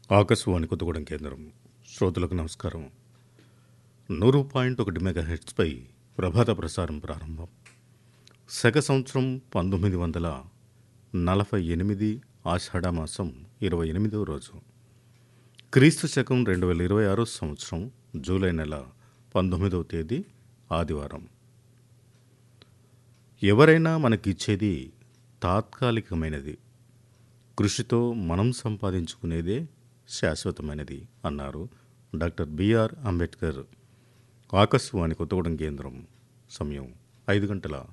ఆకాశవాణి కొత్తగూడెం కేంద్రం శ్రోతలకు నమస్కారం నూరు పాయింట్ ఒకటి మెగా హెడ్స్పై ప్రభాత ప్రసారం ప్రారంభం శక సంవత్సరం పంతొమ్మిది వందల నలభై ఎనిమిది ఆషాఢ మాసం ఇరవై ఎనిమిదవ రోజు క్రీస్తు శకం రెండు వేల ఇరవై ఆరో సంవత్సరం జూలై నెల పంతొమ్మిదవ తేదీ ఆదివారం ఎవరైనా మనకిచ్చేది తాత్కాలికమైనది కృషితో మనం సంపాదించుకునేదే శాశ్వతమైనది అన్నారు డాక్టర్ బిఆర్ అంబేద్కర్ ఆకాశవాణి కొత్తగూడెం కేంద్రం సమయం ఐదు గంటల